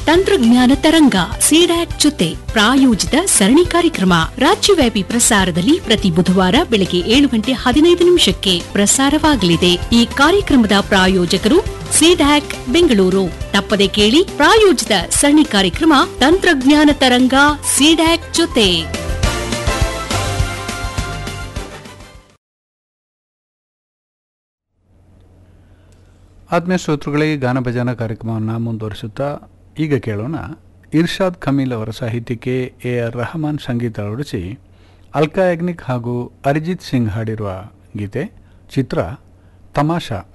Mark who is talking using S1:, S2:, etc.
S1: ತಂತ್ರಜ್ಞಾನ ತರಂಗ ಸಿಡ್ಯಾಕ್ ಜೊತೆ ಪ್ರಾಯೋಜಿತ ಸರಣಿ ಕಾರ್ಯಕ್ರಮ ರಾಜ್ಯವ್ಯಾಪಿ ಪ್ರಸಾರದಲ್ಲಿ ಪ್ರತಿ ಬುಧವಾರ ಬೆಳಗ್ಗೆ ಏಳು ಗಂಟೆ ಹದಿನೈದು ನಿಮಿಷಕ್ಕೆ ಪ್ರಸಾರವಾಗಲಿದೆ ಈ ಕಾರ್ಯಕ್ರಮದ ಪ್ರಾಯೋಜಕರು ಸಿಡ್ಯಾಕ್ ಬೆಂಗಳೂರು ತಪ್ಪದೆ ಕೇಳಿ ಪ್ರಾಯೋಜಿತ ಸರಣಿ ಕಾರ್ಯಕ್ರಮ ತಂತ್ರಜ್ಞಾನ ತರಂಗ ಸಿಡ್ಯಾಕ್ ಜೊತೆ
S2: ಆತ್ಮೀಯ ಶ್ರೋತೃಗಳಿಗೆ ಗಾನ ಭಜನಾ ಕಾರ್ಯಕ್ರಮವನ್ನು ಮುಂದುವರಿಸುತ್ತಾ ಈಗ ಕೇಳೋಣ ಇರ್ಷಾದ್ ಖಮೀಲ್ ಅವರ ಸಾಹಿತ್ಯಕ್ಕೆ ಎ ಆರ್ ರೆಹಮಾನ್ ಸಂಗೀತ ಅಳವಡಿಸಿ ಅಲ್ಕಾ ಯಾಗ್ನಿಕ್ ಹಾಗೂ ಅರಿಜಿತ್ ಸಿಂಗ್ ಹಾಡಿರುವ ಗೀತೆ ಚಿತ್ರ ತಮಾಷಾ